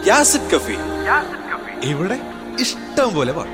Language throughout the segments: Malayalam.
യാസിഡ് കഫി ഇവിടെ ഇഷ്ടം പോലെ പാട്ട്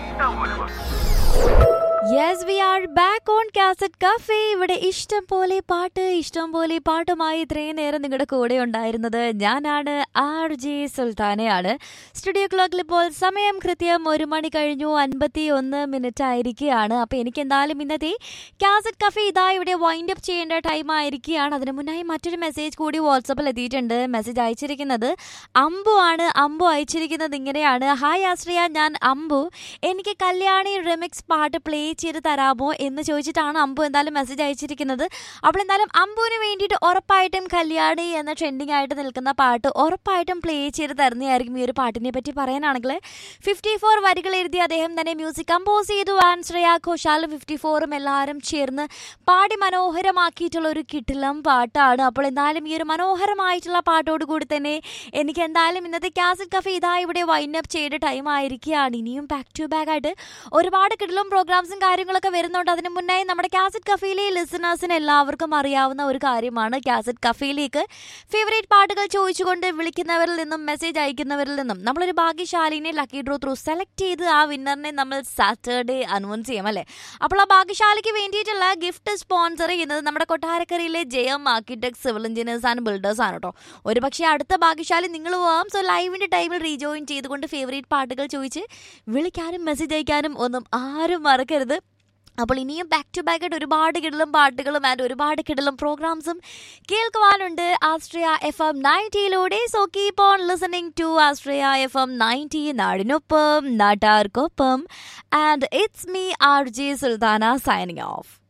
yes we are back on cassette cafe ഇവിടെ ഇഷ്ടം പോലെ പാട്ട് ഇഷ്ടം പോലെ പാട്ടുമായി ഇത്രയും നേരം നിങ്ങളുടെ കൂടെ ഉണ്ടായിരുന്നത് ഞാനാണ് ആർ ജെ സുൽത്താനയാണ് സ്റ്റുഡിയോ ക്ലോക്കിൽ ഇപ്പോൾ സമയം കൃത്യം ഒരു മണി കഴിഞ്ഞു അൻപത്തി ഒന്ന് മിനിറ്റ് ആയിരിക്കുകയാണ് അപ്പോൾ എനിക്ക് എന്തായാലും ഇന്നത്തെ കാസറ്റ് കഫേ ഇതാ ഇവിടെ വൈൻഡ് അപ്പ് ചെയ്യേണ്ട ടൈം ആയിരിക്കുകയാണ് അതിന് മുന്നായി മറ്റൊരു മെസ്സേജ് കൂടി വാട്സപ്പിൽ എത്തിയിട്ടുണ്ട് മെസ്സേജ് അയച്ചിരിക്കുന്നത് അമ്പു ആണ് അമ്പു അയച്ചിരിക്കുന്നത് ഇങ്ങനെയാണ് ഹായ് ആശ്രയ ഞാൻ അമ്പു എനിക്ക് കല്യാണി റിമിക്സ് പാട്ട് പ്ലേ ചെയ്ത് തരാമോ എന്ന് ചോദിച്ചിട്ടാണ് അമ്പു എന്തായാലും മെസ്സേജ് അയച്ചിരിക്കുന്നത് അപ്പോൾ എന്തായാലും അമ്പുവിന് വേണ്ടിയിട്ട് ഉറപ്പായിട്ടും കല്യാണി എന്ന ട്രെൻഡിങ് ആയിട്ട് നിൽക്കുന്ന പാട്ട് ഉറപ്പായിട്ടും പ്ലേ ചെയ്ത് തരുന്നതായിരിക്കും ഈ ഒരു പാട്ടിനെ പറ്റി പറയാനാണെങ്കിൽ ഫിഫ്റ്റി ഫോർ വരികൾ എഴുതി അദ്ദേഹം തന്നെ മ്യൂസിക് കമ്പോസ് ചെയ്തു ആൻഡ് ശ്രേയ ഘോഷാലും ഫിഫ്റ്റി ഫോറും എല്ലാവരും ചേർന്ന് പാടി മനോഹരമാക്കിയിട്ടുള്ള ഒരു കിട്ടിലം പാട്ടാണ് അപ്പോൾ എന്തായാലും ഈ ഒരു മനോഹരമായിട്ടുള്ള പാട്ടോട് കൂടി തന്നെ എനിക്ക് എന്തായാലും ഇന്നത്തെ കാസറ്റ് കഫേ ഇതാ ഇവിടെ വൈൻഡ് അപ്പ് ചെയ്ത ടൈം ആയിരിക്കുകയാണ് ഇനിയും ബാക്ക് ടു ബാക്ക് ആയിട്ട് ഒരുപാട് കിടലും പ്രോഗ്രാംസും കാര്യങ്ങളൊക്കെ വരുന്നുണ്ട് അതിന് മുന്നായി നമ്മുടെ കാസറ്റ് കഫയിലെ ലിസണേഴ്സിന് എല്ലാവർക്കും അറിയാവുന്ന ഒരു കാര്യമാണ് കാസറ്റ് കഫയിലേക്ക് ഫേവറേറ്റ് പാട്ടുകൾ ചോദിച്ചുകൊണ്ട് വിളിക്കുന്നവരിൽ നിന്നും മെസ്സേജ് അയക്കുന്നവരിൽ നിന്നും നമ്മളൊരു ഭാഗ്യശാലിനെ ലക്കി ഡ്രോ ത്രൂ സെലക്ട് ചെയ്ത് ആ വിന്നറിനെ നമ്മൾ സാറ്റർഡേ അനൗൺസ് ചെയ്യും അല്ലേ അപ്പോൾ ആ ഭാഗ്യശാലിക്ക് വേണ്ടിയിട്ടുള്ള ഗിഫ്റ്റ് സ്പോൺസർ ചെയ്യുന്നത് നമ്മുടെ കൊട്ടാരക്കരയിലെ Jayam architect civil engineers and builders ആണ് കേട്ടോ ഒരു പക്ഷേ അടുത്ത ഭാഗ്യശാലി നിങ്ങൾ പോവാം സോ ലൈവിൻ്റെ ടൈമിൽ റീജോയിൻ ചെയ്തുകൊണ്ട് ഫേവറേറ്റ് പാട്ടുകൾ ചോദിച്ച് വിളിക്കാനും മെസ്സേജ് അയക്കാനും ഒന്നും ആരും മറക്കരുത് അപ്പോൾ ഇനിയും ബാക്ക് ടു ബാക്ക് ആയിട്ട് ഒരുപാട് കിടലും പാട്ടുകളും ആൻഡ് ഒരുപാട് കിടലും പ്രോഗ്രാംസും കേൾക്കുവാനുണ്ട് ആസ്ട്രിയ എഫ് എം നയൻറ്റിയിലൂടെ so keep on listening to Astria F M ninety നാടിനൊപ്പം നാട്ടാർക്കൊപ്പം and it's me R J Sultana signing of